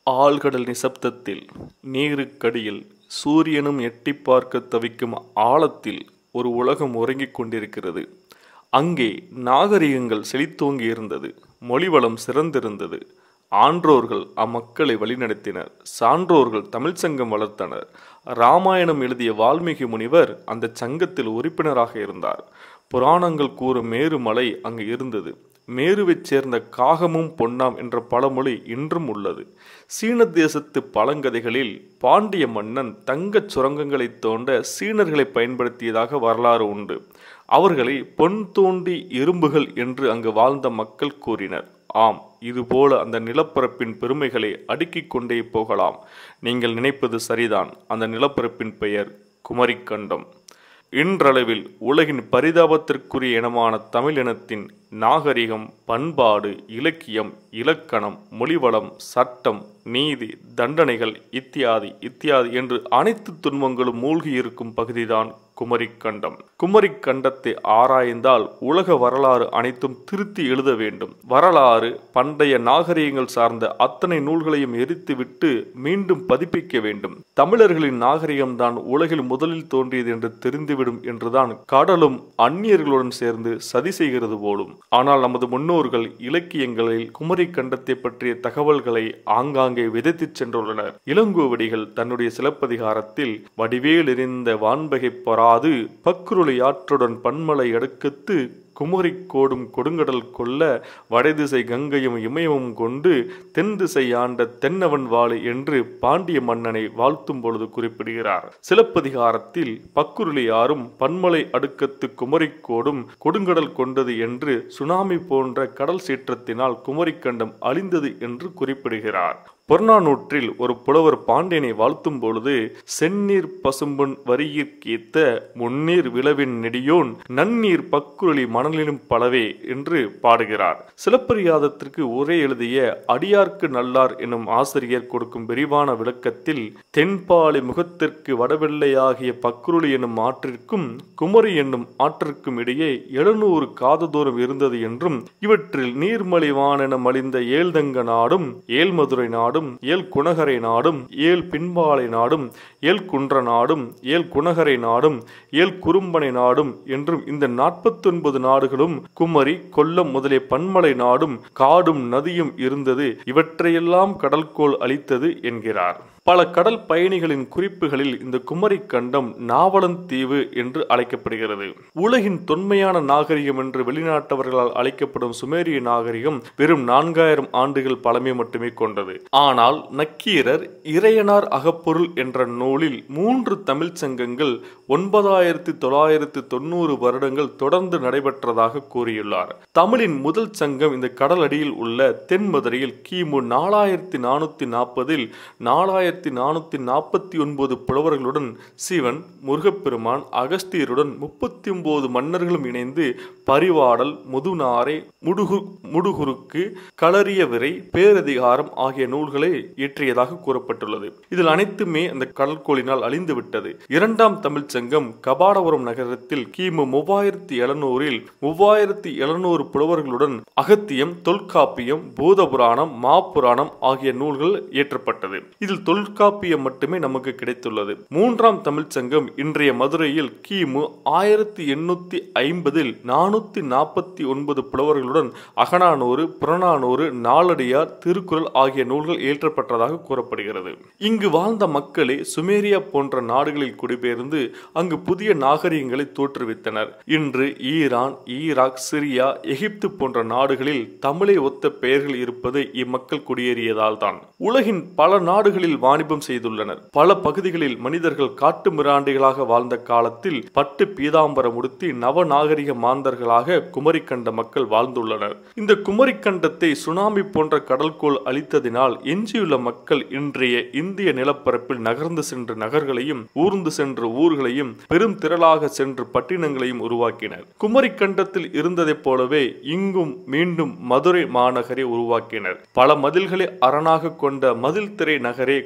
ஆழ்கடல் நிசப்தத்தில் நீருக்கடியில் சூரியனும் எட்டிப் பார்க்க தவிக்கும் ஆழத்தில் ஒரு உலகம் உறங்கிக் கொண்டிருக்கிறது அங்கே நாகரிகங்கள் செழித்தோங்கி இருந்தது மொழிவளம் சிறந்திருந்தது ஆன்றோர்கள் அம்மக்களை வழிநடத்தினர் சான்றோர்கள் தமிழ்ச் சங்கம் வளர்த்தனர் ராமாயணம் எழுதிய வால்மீகி முனிவர் அந்த சங்கத்தில் உறுப்பினராக இருந்தார் புராணங்கள் கூறும் மேருமலை அங்கு இருந்தது மேருவைச் சேர்ந்த காகமும் பொன்னாம் என்ற பழமொழி இன்றும் உள்ளது சீன தேசத்து பழங்கதைகளில் பாண்டிய மன்னன் தங்கச் சுரங்கங்களை தோண்ட சீனர்களை பயன்படுத்தியதாக வரலாறு உண்டு அவர்களை பொன் தோண்டி இரும்புகள் என்று அங்கு வாழ்ந்த மக்கள் கூறினர் ஆம் இதுபோல அந்த நிலப்பரப்பின் பெருமைகளை அடுக்கிக் கொண்டே போகலாம் நீங்கள் நினைப்பது சரிதான் அந்த நிலப்பரப்பின் பெயர் குமரிக்கண்டம் இன்றளவில் உலகின் பரிதாபத்திற்குரிய இனமான தமிழ் இனத்தின் நாகரிகம் பண்பாடு இலக்கியம் இலக்கணம் மொழிவளம் சட்டம் நீதி தண்டனைகள் இத்தியாதி இத்தியாதி என்று அனைத்து துன்பங்களும் மூழ்கி இருக்கும் பகுதிதான் குமரிக்கண்டம் குமரிக்கண்டத்தை ஆராய்ந்தால் உலக வரலாறு அனைத்தும் திருத்தி எழுத வேண்டும் வரலாறு பண்டைய நாகரிகங்கள் சார்ந்த அத்தனை நூல்களையும் எரித்துவிட்டு மீண்டும் பதிப்பிக்க வேண்டும் தமிழர்களின் நாகரிகம்தான் உலகில் முதலில் தோன்றியது என்று தெரிந்துவிடும் என்றுதான் கடலும் அந்நியர்களுடன் சேர்ந்து சதி செய்கிறது போலும் ஆனால் நமது முன்னோர்கள் இலக்கியங்களில் குமரி கண்டத்தை பற்றிய தகவல்களை ஆங்காங்கே விதைத்துச் சென்றுள்ளனர் இளங்கோவடிகள் தன்னுடைய சிலப்பதிகாரத்தில் வடிவேல் எறிந்த வான்பகை பொறாது பக்குருளி ஆற்றுடன் பன்மலை அடுக்கத்து குமரி கோடும் கொடுங்கடல் கொல்ல வடதிசை கங்கையும் இமயமும் கொண்டு தென் திசை ஆண்ட தென்னவன் வாழை என்று பாண்டிய மன்னனை வாழ்த்தும் பொழுது குறிப்பிடுகிறார் சிலப்பதிகாரத்தில் பக்குருளியாரும் பன்மலை அடுக்கத்து குமரிக்கோடும் கொடுங்கடல் கொண்டது என்று சுனாமி போன்ற கடல் சீற்றத்தினால் குமரிக்கண்டம் அழிந்தது என்று குறிப்பிடுகிறார் புறநானூற்றில் ஒரு புலவர் பாண்டியனை வாழ்த்தும் பொழுது செந்நீர் பசும்பொன் வரியிற்கேத்த முன்னீர் விளவின் நெடியோன் நன்னீர் பக்குருளி மணலிலும் பலவே என்று பாடுகிறார் சிலப்பரியாதத்திற்கு உரை எழுதிய அடியார்க்கு நல்லார் எனும் ஆசிரியர் கொடுக்கும் விரிவான விளக்கத்தில் தென்பாலை முகத்திற்கு வடவெள்ளையாகிய பக்குருளி என்னும் ஆற்றிற்கும் குமரி என்னும் ஆற்றிற்கும் இடையே எழுநூறு காத தூரம் இருந்தது என்றும் இவற்றில் நீர்மலிவானென மலிந்த ஏழ்தங்க நாடும் ஏழ்மதுரை நாடும் நாடும் ஏல் குணகரை நாடும் ஏல் பின்பாலை நாடும் ஏல் குன்ற நாடும் ஏல் குணகரை நாடும் ஏல் குறும்பனை நாடும் என்றும் இந்த நாற்பத்தொன்பது நாடுகளும் குமரி கொல்லம் முதலிய பன்மலை நாடும் காடும் நதியும் இருந்தது இவற்றையெல்லாம் கடல்கோள் அளித்தது என்கிறார் பல கடல் பயணிகளின் குறிப்புகளில் இந்த குமரி கண்டம் நாவலந்தீவு என்று அழைக்கப்படுகிறது உலகின் தொன்மையான நாகரிகம் என்று வெளிநாட்டவர்களால் அழைக்கப்படும் சுமேரிய நாகரிகம் வெறும் நான்காயிரம் ஆண்டுகள் பழமை மட்டுமே கொண்டது ஆனால் நக்கீரர் இறையனார் அகப்பொருள் என்ற நூலில் மூன்று தமிழ்ச் சங்கங்கள் ஒன்பதாயிரத்தி தொள்ளாயிரத்தி தொண்ணூறு வருடங்கள் தொடர்ந்து நடைபெற்றதாக கூறியுள்ளார் தமிழின் முதல் சங்கம் இந்த கடல் அடியில் உள்ள தென்மதுரையில் கிமு நாலாயிரத்தி நானூத்தி நாற்பதில் நாலாயிரத்தி நானூத்தி நாற்பத்தி ஒன்பது புலவர்களுடன் சிவன் முருகப்பெருமான் அகஸ்தியருடன் முப்பத்தி ஒன்பது மன்னர்களும் இணைந்து பரிவாடல் முதுநாரை முடுகு முடுகுருக்கு களரிய விரை பேரதிகாரம் ஆகிய நூல்களை இயற்றியதாக கூறப்பட்டுள்ளது இதில் அனைத்துமே அந்த கடற்கோளினால் அழிந்து விட்டது இரண்டாம் தமிழ்ச் சங்கம் கபாடபுரம் நகரத்தில் கிமு மூவாயிரத்தி எழுநூறில் மூவாயிரத்தி எழுநூறு புலவர்களுடன் அகத்தியம் தொல்காப்பியம் பூதபுராணம் மாப்புராணம் ஆகிய நூல்கள் இயற்றப்பட்டது இதில் தொல்காப்பியம் மட்டுமே நமக்கு கிடைத்துள்ளது மூன்றாம் தமிழ்ச் சங்கம் இன்றைய மதுரையில் கிமு ஆயிரத்தி எண்ணூத்தி ஐம்பதில் நானூத்தி நாற்பத்தி ஒன்பது புலவர்களுடன் அகநானூறு புறநானூறு நாலடியார் திருக்குறள் ஆகிய நூல்கள் இயற்றப்பட்டதாக கூறப்படுகிறது இங்கு வாழ்ந்த மக்களே சுமேரியா போன்ற நாடுகளில் குடிபெயர்ந்து அங்கு புதிய நாகரிகங்களை தோற்றுவித்தனர் இன்று ஈரான் ஈராக் சிரியா எகிப்து போன்ற நாடுகளில் தமிழை ஒத்த பெயர்கள் இருப்பது இம்மக்கள் குடியேறியதால் தான் உலகின் பல நாடுகளில் வாணிபம் செய்துள்ளனர் பல பகுதிகளில் மனிதர்கள் காட்டு மிராண்டிகளாக வாழ்ந்த காலத்தில் பட்டு பீதாம்பரம் உடுத்தி நவ நாகரிக மாந்தர்களாக குமரிக்கண்ட மக்கள் வாழ்ந்துள்ளனர் இந்த குமரிக்கண்டத்தை சுனாமி போன்ற கடல்கோள் அளித்ததினால் எஞ்சியுள்ள மக்கள் இன்றைய இந்திய நிலப்பரப்பில் நகர்ந்து சென்ற நகர்களையும் ஊர்ந்து சென்ற ஊர்களையும் பெரும் திரளாக சென்று பட்டினங்களையும் உருவாக்கினர் குமரிக்கண்டத்தில் இருந்ததைப் போலவே இங்கும் மீண்டும் மதுரை மாநகரை உருவாக்கினர் பல மதில்களை அரணாக கொண்ட மதில் திரை நகரே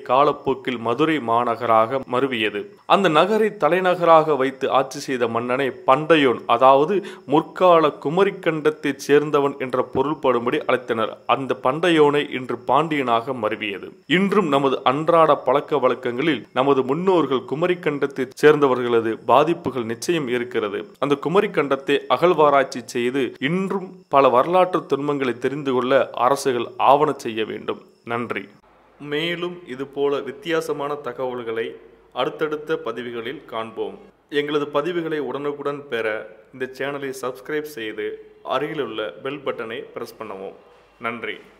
காலப்போக்கில் மதுரை மாநகராக மருவியது அந்த நகரை தலைநகராக வைத்து ஆட்சி செய்த மன்னனை பண்டையோன் அதாவது முற்கால குமரிக்கண்டத்தைச் சேர்ந்தவன் என்ற பொருள்படும்படி அழைத்தனர் அந்த பண்டையோனை இன்று பாண்டியனாக மருவியது இன்றும் நமது அன்றாட பழக்க வழக்கங்களில் நமது முன்னோர்கள் குமரிக்கண்டத்தைச் சேர்ந்தவர்களது பாதிப்புகள் நிச்சயம் இருக்கிறது அந்த குமரிக்கண்டத்தை அகழ்வாராய்ச்சி செய்து இன்றும் பல வரலாற்று துன்பங்களை தெரிந்து கொள்ள அரசுகள் ஆவண செய்ய வேண்டும் நன்றி மேலும் இதுபோல வித்தியாசமான தகவல்களை அடுத்தடுத்த பதிவுகளில் காண்போம் எங்களது பதிவுகளை உடனுக்குடன் பெற இந்த சேனலை சப்ஸ்கிரைப் செய்து அருகிலுள்ள பெல் பட்டனை பிரஸ் பண்ணவும் நன்றி